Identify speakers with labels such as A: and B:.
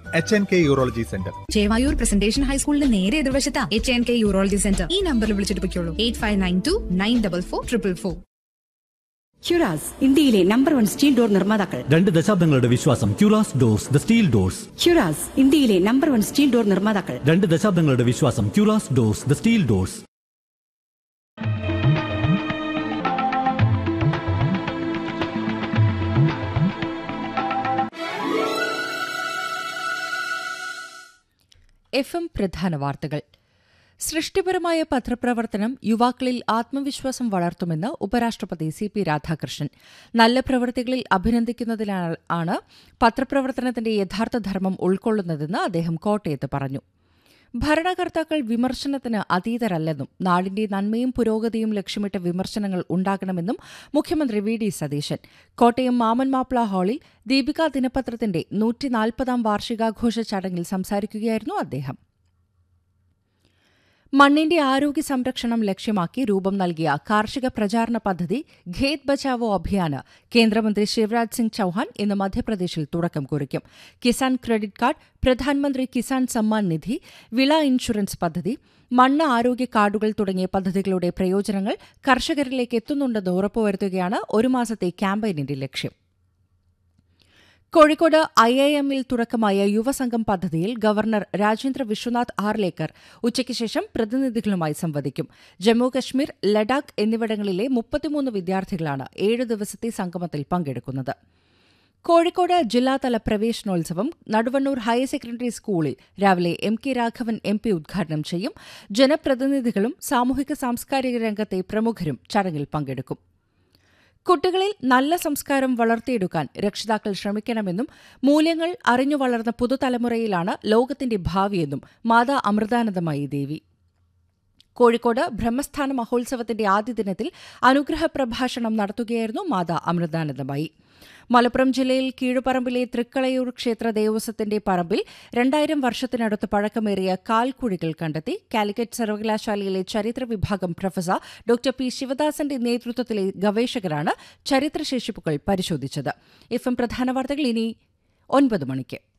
A: H N K urology centre
B: Chevayur presentation ഹൈസ്കൂളിന്റെ നേരെ എതിർവശത്താ H N K urology centre ഈ നമ്പറിൽ വിളിച്ചിട്ട് പൊയ്ക്കോളൂ eight five nine two nine double four triple four
C: ഹ്യുറാസ് ഇന്ത്യയിലെ നമ്പർ വൺ സ്റ്റീൽ ഡോർ നിർമ്മാതാക്കൾ
D: രണ്ട് ദശാബ്ദങ്ങളുടെ വിശ്വാസം ക്യൂറാസ് ഡോർസ് ദ സ്റ്റീൽ ഡോർസ്
C: ഹ്യുറാസ് ഇന്ത്യയിലെ നമ്പർ വൺ സ്റ്റീൽ ഡോർ നിർമ്മാതാക്കൾ
D: രണ്ട് ദശാബ്ദങ്ങളുടെ വിശ്വാസം ക്യൂറാസ് doors the steel doors
E: F M പ്രധാന വാർത്തകൾ സൃഷ്ടിപരമായ പത്രപ്രവർത്തനം യുവാക്കളിൽ ആത്മവിശ്വാസം വളർത്തുമെന്ന് ഉപരാഷ്ട്രപതി സി പി രാധാകൃഷ്ണൻ നല്ല പ്രവൃത്തികളിൽ അഭിനന്ദിക്കുന്നതിനാണ് ആണ് പത്രപ്രവർത്തനത്തിന്റെ യഥാർത്ഥ ധർമ്മം ഉൾക്കൊള്ളുന്നതെന്ന് അദ്ദേഹം കോട്ടയത്ത് പറഞ്ഞു ഭരണകർത്താക്കൾ വിമർശനത്തിന് അതീതരല്ലെന്നും നാടിന്റെ നന്മയും പുരോഗതിയും ലക്ഷ്യമിട്ട വിമർശനങ്ങൾ ഉണ്ടാകണമെന്നും മുഖ്യമന്ത്രി വി ഡി സതീശൻ കോട്ടയം മാമൻ മാപ്പിള ഹാളിൽ ദീപിക ദിനപത്രത്തിന്റെ നൂറ്റിനാൽപ്പതാം വാർഷികാഘോഷ ചടങ്ങിൽ സംസാരിക്കുകയായിരുന്നു അദ്ദേഹം മണ്ണിന്റെ ആരോഗ്യ സംരക്ഷണം ലക്ഷ്യമാക്കി രൂപം നൽകിയ കാർഷിക പ്രചാരണ പദ്ധതി ഖേത് ബച്ചാവോ അഭിയാന് കേന്ദ്രമന്ത്രി ശിവരാജ് സിംഗ് ചൌഹാൻ ഇന്ന് മധ്യപ്രദേശിൽ തുടക്കം കുറിക്കും കിസാൻ ക്രെഡിറ്റ് കാർഡ് പ്രധാനമന്ത്രി കിസാൻ സമ്മാൻ നിധി വിള ഇൻഷുറൻസ് പദ്ധതി മണ്ണ് ആരോഗ്യ കാർഡുകൾ തുടങ്ങിയ പദ്ധതികളുടെ പ്രയോജനങ്ങൾ കർഷകരിലേക്ക് എത്തുന്നുണ്ടെന്ന് ഉറപ്പുവരുത്തുകയാണ് ഒരു മാസത്തെ ക്യാമ്പയിനിന്റെ ലക്ഷ്യം കോഴിക്കോട് ഐ ഐ എമ്മിൽ തുടക്കമായ യുവസംഘം പദ്ധതിയിൽ ഗവർണർ രാജേന്ദ്ര വിശ്വനാഥ് ആർലേക്കർ ഉച്ചയ്ക്ക് ശേഷം പ്രതിനിധികളുമായി സംവദിക്കും ജമ്മുകശ്മീർ ലഡാക്ക് എന്നിവിടങ്ങളിലെ മുപ്പത്തിമൂന്ന് വിദ്യാർത്ഥികളാണ് ഏഴ് ദിവസത്തെ സംഗമത്തിൽ പങ്കെടുക്കുന്നത് കോഴിക്കോട് ജില്ലാതല പ്രവേശനോത്സവം നടുവണ്ണൂർ ഹയർ സെക്കൻഡറി സ്കൂളിൽ രാവിലെ M K Raghavan M P ഉദ്ഘാടനം ചെയ്യും ജനപ്രതിനിധികളും സാമൂഹിക സാംസ്കാരിക രംഗത്തെ പ്രമുഖരും ചടങ്ങിൽ പങ്കെടുക്കും കുട്ടികളിൽ നല്ല സംസ്കാരം വളർത്തിയെടുക്കാൻ രക്ഷിതാക്കൾ ശ്രമിക്കണമെന്നും മൂല്യങ്ങൾ അറിഞ്ഞു വളർന്ന പുതുതലമുറയിലാണ് ലോകത്തിന്റെ ഭാവിയെന്നും മാതാ അമൃതാനന്ദമായി ദേവി കോഴിക്കോട് ബ്രഹ്മസ്ഥാന മഹോത്സവത്തിന്റെ ആദ്യ ദിനത്തിൽ അനുഗ്രഹ പ്രഭാഷണം നടത്തുകയായിരുന്നു മാതാ അമൃതാനന്ദമായി മലപ്പുറം ജില്ലയിൽ കീഴുപറമ്പിലെ തൃക്കളയൂർ ക്ഷേത്ര ദേവസ്വത്തിന്റെ പറമ്പിൽ രണ്ടായിരം വർഷത്തിനടുത്ത് പഴക്കമേറിയ കാൽക്കുഴികൾ കണ്ടെത്തി കാലിക്കറ്റ് സർവകലാശാലയിലെ ചരിത്ര വിഭാഗം പ്രൊഫസർ ഡോക്ടർ പി ശിവദാസന്റെ നേതൃത്വത്തിലെ ഗവേഷകരാണ് ചരിത്രശേഷിപ്പുകൾ പരിശോധിച്ചത് എഫ് എം പ്രധാന വാർത്തകൾ ഇനി ഒൻപത് മണിക്ക്